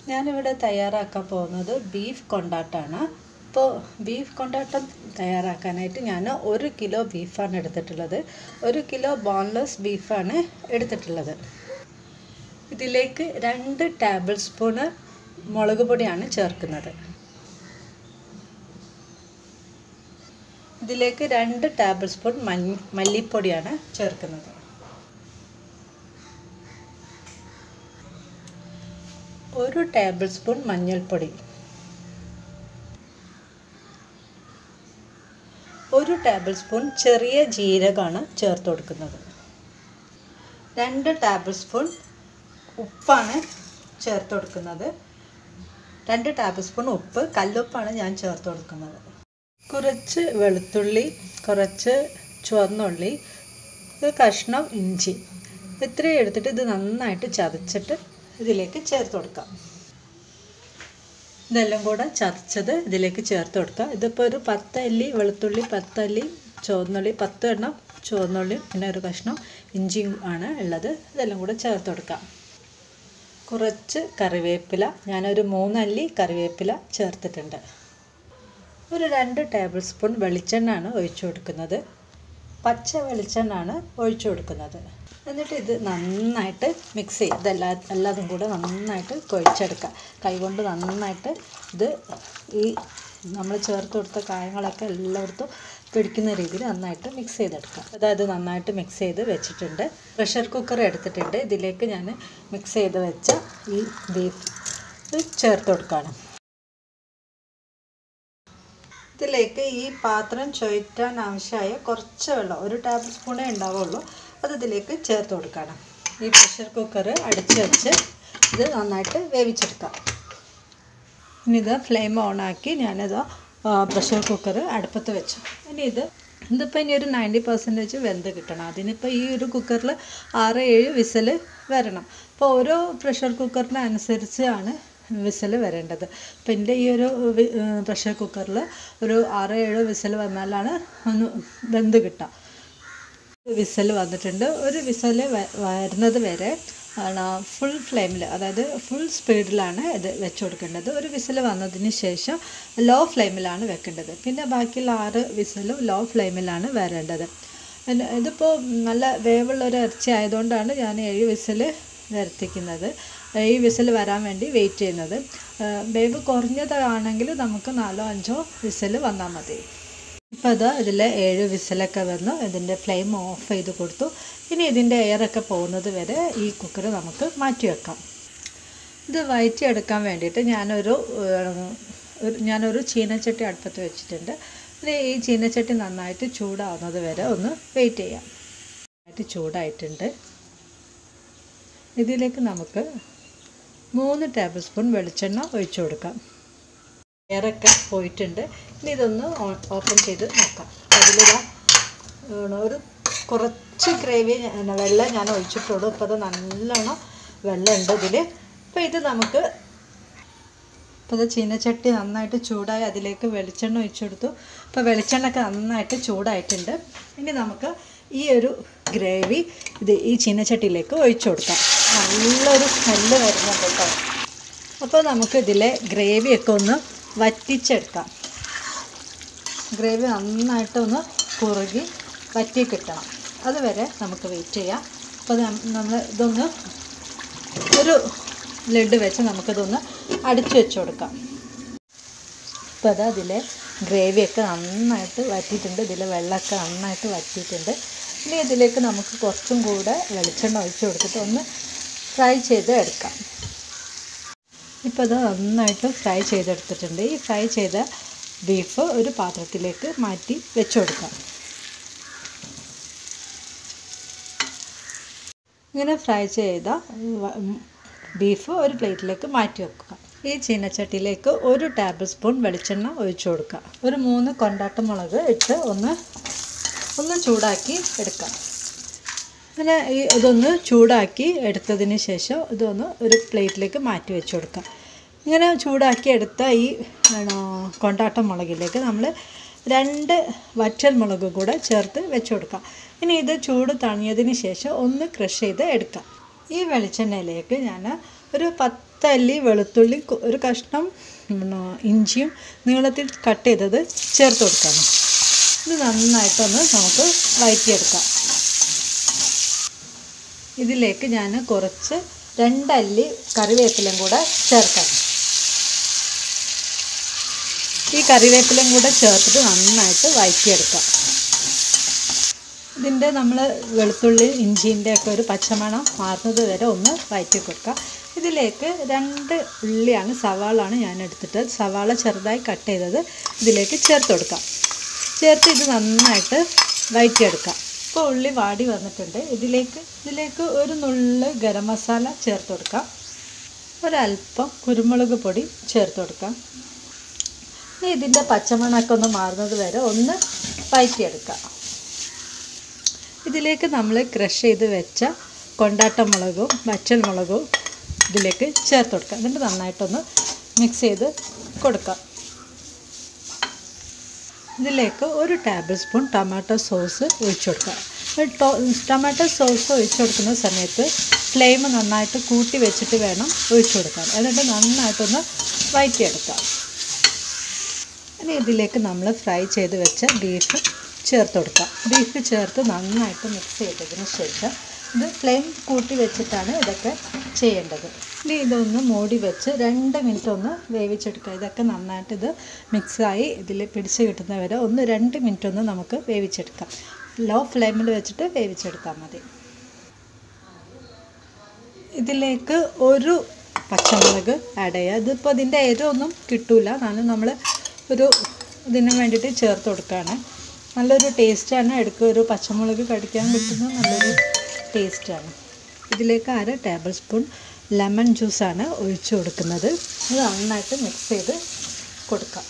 ഞാനിവിടെ തയ്യാറാക്കാൻ പോകുന്നത് ബീഫ് കൊണ്ടാട്ടാണ് അപ്പോൾ ബീഫ് കൊണ്ടാട്ടം തയ്യാറാക്കാനായിട്ട് ഞാൻ ഒരു കിലോ ബീഫാണ് എടുത്തിട്ടുള്ളത് ഒരു കിലോ ബോൺലെസ് ബീഫാണ് എടുത്തിട്ടുള്ളത് ഇതിലേക്ക് രണ്ട് ടേബിൾ സ്പൂണ് മുളക് പൊടിയാണ് ചേർക്കുന്നത് ഇതിലേക്ക് രണ്ട് ടേബിൾ സ്പൂൺ മഞ്ഞ മല്ലിപ്പൊടിയാണ് ചേർക്കുന്നത് ഒരു ടേബിൾ സ്പൂൺ മഞ്ഞൾപ്പൊടി ഒരു ടേബിൾ സ്പൂൺ ചെറിയ ജീരകമാണ് ചേർത്ത് കൊടുക്കുന്നത് രണ്ട് ടേബിൾ സ്പൂൺ ഉപ്പാണ് ചേർത്ത് കൊടുക്കുന്നത് രണ്ട് ടേബിൾ സ്പൂൺ ഉപ്പ് കല്ലുപ്പാണ് ഞാൻ ചേർത്ത് കൊടുക്കുന്നത് കുറച്ച് വെളുത്തുള്ളി കുറച്ച് ചുവന്നുള്ളി ഒരു കഷ്ണം ഇഞ്ചി ഇത്രയും എടുത്തിട്ട് ഇത് നന്നായിട്ട് ചതച്ചിട്ട് ഇതിലേക്ക് ചേർത്ത് കൊടുക്കാം ഇതെല്ലാം കൂടെ ചതച്ചത് ഇതിലേക്ക് ചേർത്ത് കൊടുക്കാം ഇതിപ്പോൾ ഒരു പത്തല്ലി വെളുത്തുള്ളി പത്തല്ലി ചുവന്നുള്ളി പത്ത് എണ്ണം ചുവന്നുള്ളി പിന്നെ ഒരു കഷ്ണം ഇഞ്ചിയും ആണ് ഉള്ളത് ഇതെല്ലാം കൂടെ ചേർത്ത് കൊടുക്കാം കുറച്ച് കറിവേപ്പില ഞാനൊരു മൂന്നല്ലി കറിവേപ്പില ചേർത്തിട്ടുണ്ട് ഒരു രണ്ട് ടേബിൾ സ്പൂൺ വെളിച്ചെണ്ണയാണ് ഒഴിച്ചു കൊടുക്കുന്നത് പച്ച വെളിച്ചെണ്ണയാണ് ഒഴിച്ചു കൊടുക്കുന്നത് എന്നിട്ട് ഇത് നന്നായിട്ട് മിക്സ് ചെയ്യുക ഇതെല്ലാ എല്ലാതും കൂടെ നന്നായിട്ട് കുഴച്ചെടുക്കുക കൈകൊണ്ട് നന്നായിട്ട് ഇത് ഈ നമ്മൾ ചേർത്ത് കൊടുത്ത കായങ്ങളൊക്കെ എല്ലായിടത്തും പിടിക്കുന്ന രീതിയിൽ നന്നായിട്ട് മിക്സ് ചെയ്തെടുക്കുക അതായത് നന്നായിട്ട് മിക്സ് ചെയ്ത് വെച്ചിട്ടുണ്ട് പ്രഷർ കുക്കർ എടുത്തിട്ടുണ്ട് ഇതിലേക്ക് ഞാൻ മിക്സ് ചെയ്ത് വെച്ച ഈ ബീഫ് ചേർത്ത് കൊടുക്കുകയാണ് ഇതിലേക്ക് ഈ പാത്രം ചുയറ്റാൻ ആവശ്യമായ കുറച്ച് വെള്ളം ഒരു ടേബിൾ സ്പൂണേ ഉണ്ടാവുള്ളൂ അത് ഇതിലേക്ക് ചേർത്ത് കൊടുക്കണം ഈ പ്രഷർ കുക്കർ അടച്ച് വെച്ച് ഇത് നന്നായിട്ട് വേവിച്ചെടുക്കാം ഇനി ഇത് ഫ്ലെയിം ഓണാക്കി ഞാനിത് പ്രഷർ കുക്കർ അടുപ്പത്ത് വെച്ചു ഇനി ഇത് ഇതിപ്പോൾ ഇനി ഒരു നയൻറ്റി പെർസെൻറ്റേജ് വെന്ത് കിട്ടണം അതിനിപ്പോൾ ഈ ഒരു കുക്കറിൽ ആറ് ഏഴ് വിസിൽ വരണം അപ്പോൾ ഓരോ പ്രഷർ കുക്കറിന് അനുസരിച്ചാണ് വിസിൽ വരേണ്ടത് അപ്പം എൻ്റെ ഈ ഒരു പ്രഷർ കുക്കറിൽ ഒരു ആറ് ഏഴ് വിസിൽ വന്നാലാണ് ഒന്ന് വെന്ത് കിട്ടുക വിസൽ വന്നിട്ടുണ്ട് ഒരു വിസൽ വരുന്നത് വരെ ഫുൾ ഫ്ലെയിമിൽ അതായത് ഫുൾ സ്പീഡിലാണ് ഇത് വെച്ച് കൊടുക്കേണ്ടത് ഒരു വിസൽ വന്നതിന് ശേഷം ലോ ഫ്ലെയിമിലാണ് വെക്കേണ്ടത് പിന്നെ ബാക്കിയുള്ള ആറ് വിസലും ലോ ഫ്ലെയിമിലാണ് വരേണ്ടത് ഇതിപ്പോൾ നല്ല വേവുള്ള ഒരു ഇറച്ചി ആയതുകൊണ്ടാണ് ഞാൻ ഏഴ് വിസൽ വരുത്തിക്കുന്നത് ഈ വിസിൽ വരാൻ വേണ്ടി വെയിറ്റ് ചെയ്യുന്നത് വേവ് കുറഞ്ഞതാണെങ്കിൽ നമുക്ക് നാലോ അഞ്ചോ വിസിൽ വന്നാൽ മതി ഇപ്പോൾ അത് ഇതിൽ ഏഴ് വിസിലൊക്കെ വന്നു ഇതിൻ്റെ ഫ്ലെയിം ഓഫ് ചെയ്ത് കൊടുത്തു ഇനി ഇതിൻ്റെ എയറൊക്കെ പോകുന്നത് വരെ ഈ കുക്കർ നമുക്ക് മാറ്റി വെക്കാം ഇത് വയറ്റിയെടുക്കാൻ വേണ്ടിയിട്ട് ഞാനൊരു ഞാനൊരു ചീനച്ചട്ടി അടുപ്പത്ത് വെച്ചിട്ടുണ്ട് ഇത് ഈ ചീനച്ചട്ടി നന്നായിട്ട് ചൂടാവുന്നത് വരെ ഒന്ന് വെയിറ്റ് ചെയ്യാം നന്നായിട്ട് ചൂടായിട്ടുണ്ട് ഇതിലേക്ക് നമുക്ക് മൂന്ന് ടേബിൾ സ്പൂൺ വെളിച്ചെണ്ണ ഒഴിച്ചു കൊടുക്കാം എയറൊക്കെ പോയിട്ടുണ്ട് ഇനി ഇതൊന്ന് ഓപ്പൺ ചെയ്ത് നോക്കാം അതിലിതാ ഒരു കുറച്ച് ഗ്രേവി വെള്ളം ഞാൻ ഒഴിച്ചിട്ടുള്ളൂ ഇപ്പോൾ അത് നല്ലോണം വെള്ളമുണ്ട് ഇതിൽ അപ്പോൾ ഇത് നമുക്ക് ഇപ്പോൾ ഇത് ചീനച്ചട്ടി നന്നായിട്ട് ചൂടായി അതിലേക്ക് വെളിച്ചെണ്ണ ഒഴിച്ചു കൊടുത്തു ഇപ്പോൾ വെളിച്ചെണ്ണയൊക്കെ നന്നായിട്ട് ചൂടായിട്ടുണ്ട് ഇനി നമുക്ക് ഈ ഒരു ഗ്രേവി ഇത് ഈ ചീനച്ചട്ടിയിലേക്ക് ഒഴിച്ചു കൊടുക്കാം നല്ലൊരു സ്മെല്ല് വരുന്നുണ്ട് കേട്ടോ അപ്പോൾ നമുക്ക് ഇതിലെ ഗ്രേവിയൊക്കെ ഒന്ന് വറ്റിച്ചെടുക്കാം ഗ്രേവി നന്നായിട്ടൊന്ന് കുറുകി വറ്റി കിട്ടണം അതുവരെ നമുക്ക് വെയിറ്റ് ചെയ്യാം അപ്പോൾ നമ്മൾ ഇതൊന്ന് ഒരു ലഡ് വെച്ച് നമുക്കിതൊന്ന് അടിച്ചു വെച്ച് കൊടുക്കാം ഇപ്പോൾ അത് അതിലെ ഗ്രേവിയൊക്കെ നന്നായിട്ട് വറ്റിയിട്ടുണ്ട് ഇതിലെ വെള്ളമൊക്കെ നന്നായിട്ട് വറ്റിയിട്ടുണ്ട് ഇനി ഇതിലേക്ക് നമുക്ക് കുറച്ചും കൂടെ വെളിച്ചെണ്ണ ഒഴിച്ച് കൊടുത്തിട്ട് ഒന്ന് ഫ്രൈ ചെയ്ത് എടുക്കാം ഇപ്പോൾ ഇത് നന്നായിട്ട് ഫ്രൈ ചെയ്തെടുത്തിട്ടുണ്ട് ഈ ഫ്രൈ ചെയ്ത ബീഫ് ഒരു പാത്രത്തിലേക്ക് മാറ്റി വെച്ച് കൊടുക്കാം ഇങ്ങനെ ഫ്രൈ ചെയ്ത ബീഫ് ഒരു പ്ലേറ്റിലേക്ക് മാറ്റി വെക്കുക ഈ ചീനച്ചട്ടിയിലേക്ക് ഒരു ടേബിൾ സ്പൂൺ വെളിച്ചെണ്ണ ഒഴിച്ചു കൊടുക്കുക ഒരു മൂന്ന് കൊണ്ടാട്ട മുളക് ഇട്ട് ഒന്ന് ഒന്ന് ചൂടാക്കി എടുക്കാം അങ്ങനെ ഈ ഇതൊന്ന് ചൂടാക്കി എടുത്തതിന് ശേഷം ഇതൊന്ന് ഒരു പ്ലേറ്റിലേക്ക് മാറ്റി വെച്ച് കൊടുക്കാം ഇങ്ങനെ ചൂടാക്കി എടുത്ത ഈ കൊണ്ടാട്ട മുളകിലേക്ക് നമ്മൾ രണ്ട് വറ്റൽ മുളക് കൂടെ ചേർത്ത് വെച്ച് കൊടുക്കാം ഇനി ഇത് ചൂട് തണിയതിന് ശേഷം ഒന്ന് ക്രഷ് ചെയ്ത് എടുക്കാം ഈ വെളിച്ചെണ്ണയിലേക്ക് ഞാൻ ഒരു പത്തല്ലി വെളുത്തുള്ളി കു- ഒരു കഷ്ണം പിന്നെ ഇഞ്ചിയും നീളത്തിൽ കട്ട് ചെയ്തത് ചേർത്ത് കൊടുക്കണം ഇത് നന്നായിട്ടൊന്ന് നമുക്ക് വഴറ്റിയെടുക്കാം ഇതിലേക്ക് ഞാൻ കുറച്ച് രണ്ടല്ലി കറിവേപ്പിലയും കൂടെ ചേർക്കണം ഈ കറിവേപ്പിലയും കൂടെ ചേർത്തിട്ട് നന്നായിട്ട് വഴറ്റിയെടുക്കാം ഇതിൻ്റെ നമ്മൾ വെളുത്തുള്ളി ഇഞ്ചിൻ്റെ ഒക്കെ ഒരു പച്ചമണം മാറുന്നത് വരെ ഒന്ന് വഴറ്റി കൊടുക്കുക ഇതിലേക്ക് രണ്ട് ഉള്ളിയാണ് സവാളാണ് ഞാൻ എടുത്തിട്ട് സവാള ചെറുതായി കട്ട് ചെയ്തത് ഇതിലേക്ക് ചേർത്ത് കൊടുക്കാം ചേർത്ത് ഇത് നന്നായിട്ട് വഴറ്റിയെടുക്കാം ഇപ്പോൾ ഉള്ളി വാടി വന്നിട്ടുണ്ട് ഇതിലേക്ക് ഇതിലേക്ക് ഒരു നുള്ള് ഗരം മസാല ചേർത്ത് കൊടുക്കാം ഒരല്പം കുരുമുളക് പൊടി ചേർത്ത് കൊടുക്കാം ഇനി ഇതിൻ്റെ പച്ചമണമൊക്കെ ഒന്ന് മാറുന്നത് വരെ ഒന്ന് വഴറ്റിയെടുക്കാം ഇതിലേക്ക് നമ്മൾ ക്രഷ് ചെയ്ത് വെച്ച കൊണ്ടാട്ടമുളകും വറ്റൽമുളകും ഇതിലേക്ക് ചേർത്ത് കൊടുക്കാം എന്നിട്ട് നന്നായിട്ടൊന്ന് മിക്സ് ചെയ്ത് കൊടുക്കാം ഇതിലേക്ക് ഒരു ടേബിൾ സ്പൂൺ ടൊമാറ്റോ സോസ് ഒഴിച്ചു കൊടുക്കാം ഒരു ടൊ- ടൊമാറ്റോ സോസ് ഒഴിച്ചു കൊടുക്കുന്ന സമയത്ത് ഫ്ലെയിം നന്നായിട്ട് കൂട്ടി വെച്ചിട്ട് വേണം ഒഴിച്ചു കൊടുക്കാൻ എന്നിട്ട് നന്നായിട്ടൊന്ന് വഴറ്റിയെടുക്കാം ഇനി ഇതിലേക്ക് നമ്മൾ ഫ്രൈ ചെയ്ത് വെച്ച ബീഫ് ചേർത്ത് കൊടുക്കാം ബീഫ് ചേർത്ത് നന്നായിട്ട് മിക്സ് ചെയ്തതിന് ശേഷം ഇത് ഫ്ലെയിം കൂട്ടി വെച്ചിട്ടാണ് ഇതൊക്കെ ചെയ്യേണ്ടത് ഇനി ഇതൊന്ന് മൂടി വെച്ച് രണ്ട് മിനിറ്റ് ഒന്ന് വേവിച്ചെടുക്കുക ഇതൊക്കെ നന്നായിട്ട് ഇത് മിക്സായി ഇതിൽ പിടിച്ച് കിട്ടുന്നവരെ ഒന്ന് രണ്ട് മിനിറ്റ് ഒന്ന് നമുക്ക് വേവിച്ചെടുക്കാം ലോ ഫ്ലെയിമിൽ വെച്ചിട്ട് വേവിച്ചെടുത്താൽ മതി ഇതിലേക്ക് ഒരു പച്ചമുളക് ആഡ് ചെയ്യുക ഇതിപ്പോൾ ഇതിൻ്റെ എരിവൊന്നും കിട്ടൂല എന്നാലും നമ്മൾ ഒരു ഇതിന് വേണ്ടിയിട്ട് ചേർത്ത് കൊടുക്കുകയാണ് നല്ലൊരു ടേസ്റ്റാണ് എടുക്കുക ഒരു പച്ചമുളക് കടിക്കാൻ കിട്ടുന്ന നല്ലൊരു ടേസ്റ്റാണ് ഇതിലേക്ക് അര ടേബിൾ സ്പൂൺ ലെമൺ ജ്യൂസാണ് ഒഴിച്ചു കൊടുക്കുന്നത് ഇത് നന്നായിട്ട് മിക്സ് ചെയ്ത് കൊടുക്കാം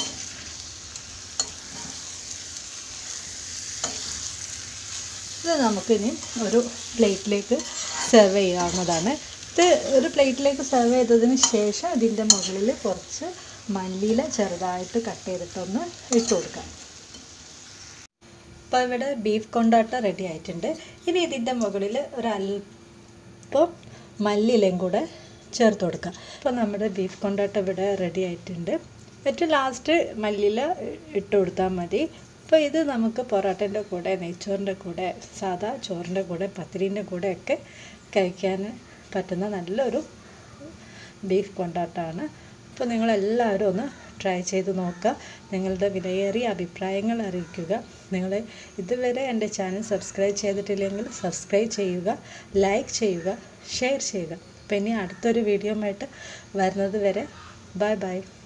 ഇത് നമുക്കിനി ഒരു പ്ലേറ്റിലേക്ക് സെർവ് ചെയ്യാവുന്നതാണ് ഇത് ഒരു പ്ലേറ്റിലേക്ക് സെർവ് ചെയ്തതിന് ശേഷം ഇതിൻ്റെ മുകളിൽ കുറച്ച് മല്ലിയില ചെറുതായിട്ട് കട്ട് ചെയ്തിട്ടൊന്ന് ഇട്ട് കൊടുക്കാം അപ്പോൾ ഇവിടെ ബീഫ് കൊണ്ടാട്ട റെഡി ആയിട്ടുണ്ട് ഇനി ഇതിൻ്റെ മുകളിൽ ഒരല്പം മല്ലിയിലയും കൂടെ ചേർത്ത് കൊടുക്കാം അപ്പോൾ നമ്മുടെ ബീഫ് കൊണ്ടാട്ടം ഇവിടെ റെഡി ആയിട്ടുണ്ട് ഏറ്റവും ലാസ്റ്റ് മല്ലിയില ഇട്ട് കൊടുത്താൽ മതി അപ്പോൾ ഇത് നമുക്ക് പൊറോട്ടൻ്റെ കൂടെ നെയ്ച്ചോറിൻ്റെ കൂടെ സാദാ ചോറിൻ്റെ കൂടെ പത്തിരീൻ്റെ കൂടെ ഒക്കെ കഴിക്കാൻ പറ്റുന്ന നല്ലൊരു ബീഫ് കൊണ്ടാട്ടമാണ് അപ്പോൾ നിങ്ങളെല്ലാവരും ഒന്ന് ട്രൈ ചെയ്ത് നോക്കുക നിങ്ങളുടെ വിലയേറിയ അഭിപ്രായങ്ങൾ അറിയിക്കുക നിങ്ങൾ ഇതുവരെ എൻ്റെ ചാനൽ സബ്സ്ക്രൈബ് ചെയ്തിട്ടില്ലെങ്കിൽ സബ്സ്ക്രൈബ് ചെയ്യുക ലൈക്ക് ചെയ്യുക ഷെയർ ചെയ്യുക അപ്പോൾ ഇനി അടുത്തൊരു വീഡിയോ ആയിട്ട് വരുന്നത് വരെ ബൈ ബൈ